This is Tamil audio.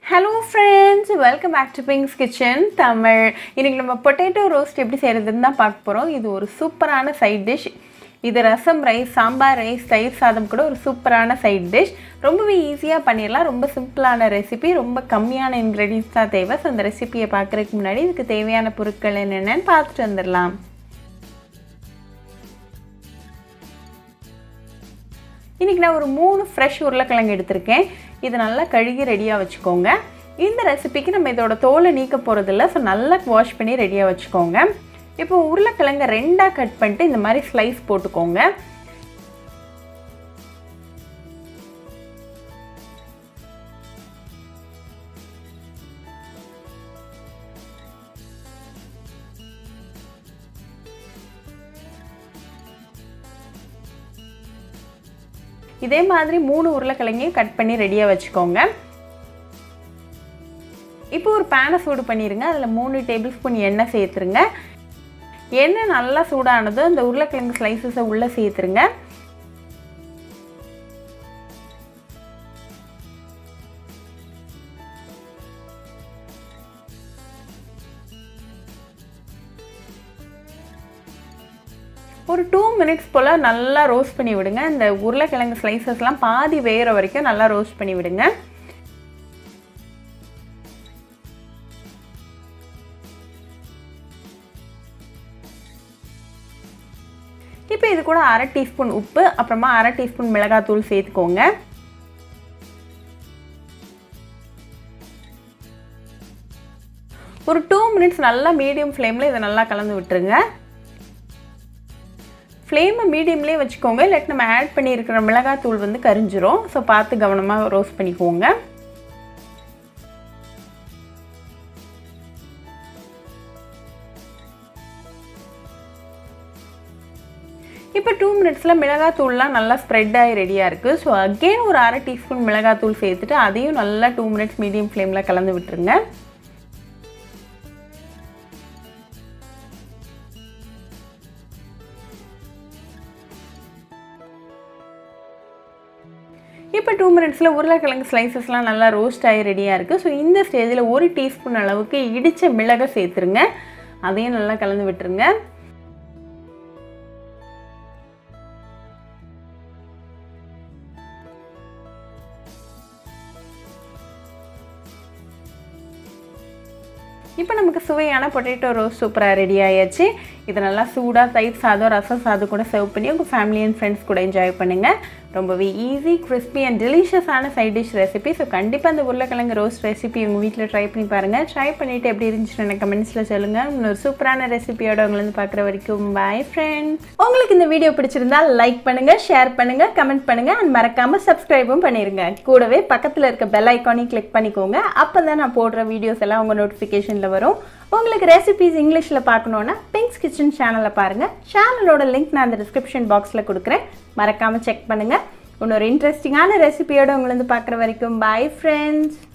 hello friends welcome back to பிங்ஸ் கிச்சன் தமிழ் இன்றைக்கி நம்ம பொட்டேட்டோ ரோஸ்ட் எப்படி செய்கிறதுன்னு தான் பார்க்க போகிறோம் இது ஒரு சூப்பரான சைட் டிஷ் இது ரசம் ரைஸ் சாம்பார் ரைஸ் தயிர் சாதம் கூட ஒரு சூப்பரான சைட் டிஷ் ரொம்பவே ஈஸியாக பண்ணிடலாம் ரொம்ப சிம்பிளான ரெசிபி ரொம்ப கம்மியான இன்க்ரீடியன்ஸ் தான் தேவை ஸோ அந்த ரெசிபியை பார்க்குறதுக்கு முன்னாடி இதுக்கு தேவையான பொருட்கள் என்னென்னு பார்த்துட்டு வந்துடலாம் இன்றைக்கி நான் ஒரு மூணு ஃப்ரெஷ் உருளைக்கிழங்கு எடுத்திருக்கேன் இது நல்லா கழுகி ரெடியாக வச்சுக்கோங்க இந்த ரெசிபிக்கு நம்ம இதோட தோலை நீக்க போகிறதில்ல ஸோ நல்லா வாஷ் பண்ணி ரெடியாக வச்சுக்கோங்க இப்போ உருளைக்கிழங்க ரெண்டாக கட் பண்ணிட்டு இந்த மாதிரி ஸ்லைஸ் போட்டுக்கோங்க இதே மாதிரி மூணு உருளைக்கிழங்கையும் கட் பண்ணி ரெடியாக வச்சுக்கோங்க இப்போ ஒரு பேனை சூடு பண்ணிடுங்க அதில் மூணு டேபிள் ஸ்பூன் எண்ணெய் சேர்த்துருங்க எண்ணெய் நல்லா சூடானதும் அந்த உருளைக்கிழங்கு ஸ்லைசஸை உள்ளே சேர்த்துருங்க ஒரு டூ மினிட்ஸ் போல் நல்லா ரோஸ்ட் பண்ணி விடுங்க இந்த உருளைக்கிழங்கு ஸ்லைசஸ்லாம் பாதி வேகிற வரைக்கும் நல்லா ரோஸ்ட் பண்ணி விடுங்க இப்போ இது கூட அரை டீஸ்பூன் உப்பு அப்புறமா அரை டீஸ்பூன் மிளகாத்தூள் சேர்த்துக்கோங்க ஒரு டூ மினிட்ஸ் நல்லா மீடியம் ஃப்ளேமில் இதை நல்லா கலந்து விட்டுருங்க ஃப்ளேமை மீடியம்லேயே வச்சுக்கோங்க இல்லாட்டி நம்ம ஆட் பண்ணியிருக்கிற மிளகாத்தூள் வந்து கரிஞ்சிரும் ஸோ பார்த்து கவனமாக ரோஸ்ட் பண்ணிக்கோங்க இப்போ டூ மினிட்ஸில் மிளகாத்தூள்லாம் நல்லா ஸ்ப்ரெட் ஆகி ரெடியாக இருக்குது ஸோ அகெயின் ஒரு அரை டீஸ்பூன் மிளகாத்தூள் சேர்த்துட்டு அதையும் நல்லா டூ மினிட்ஸ் மீடியம் ஃப்ளேமில் கலந்து விட்டுருங்க இப்போ டூ மினிட்ஸில் உருளைக்கிழங்கு ஸ்லைசஸ்லாம் நல்லா ரோஸ்ட் ஆகி ரெடியாக இருக்குது ஸோ இந்த ஸ்டேஜில் ஒரு டீஸ்பூன் அளவுக்கு இடித்த மிளகை சேர்த்துருங்க அதையும் நல்லா கலந்து விட்டுருங்க இப்போ நமக்கு சுவையான பொட்டேட்டோ ரோஸ் சூப்பராக ரெடி ஆயாச்சு இதை நல்லா சூடாக தயிர் சாதம் ரசம் சாதம் கூட சர்வ் பண்ணி உங்கள் ஃபேமிலி அண்ட் ஃப்ரெண்ட்ஸ் கூட என்ஜாய் பண்ணுங்கள் ரொம்பவே ஈஸி கிறிஸ்பி அண்ட் டெலிஷியஸான சைட் டிஷ் ரெசிபி ஸோ கண்டிப்பாக அந்த உருளைக்கிழங்கு ரோஸ் ரெசிபி உங்கள் வீட்டில் ட்ரை பண்ணி பாருங்கள் ட்ரை பண்ணிவிட்டு எப்படி இருந்துச்சுன்னு எனக்கு கமெண்ட்ஸில் சொல்லுங்கள் இன்னொரு சூப்பரான ரெசிபியோட உங்களை வந்து பார்க்குற வரைக்கும் பாய் ஃப்ரெண்ட்ஸ் உங்களுக்கு இந்த வீடியோ பிடிச்சிருந்தா லைக் பண்ணுங்கள் ஷேர் பண்ணுங்கள் கமெண்ட் பண்ணுங்கள் அண்ட் மறக்காமல் சப்ஸ்கிரைபும் பண்ணிடுங்க கூடவே பக்கத்தில் இருக்க பெல் ஐக்கானையும் கிளிக் பண்ணிக்கோங்க அப்போ தான் நான் போடுற வீடியோஸ் எல்லாம் உங்கள் நோட்டிஃபிகேஷனில் வரும் உங்களுக்கு ரெசிபிஸ் இங்கிலீஷில் பார்க்கணுன்னா பிங்க்ஸ் கிச்சன் சேனலை பாருங்கள் சேனலோட லிங்க் நான் அந்த டிஸ்கிரிப்ஷன் பாக்ஸில் கொடுக்குறேன் மறக்காமல் செக் பண்ணுங்கள் இன்னொரு இன்ட்ரெஸ்டிங்கான ரெசிபியோட உங்களை வந்து பார்க்குற வரைக்கும் பாய் ஃப்ரெண்ட்ஸ்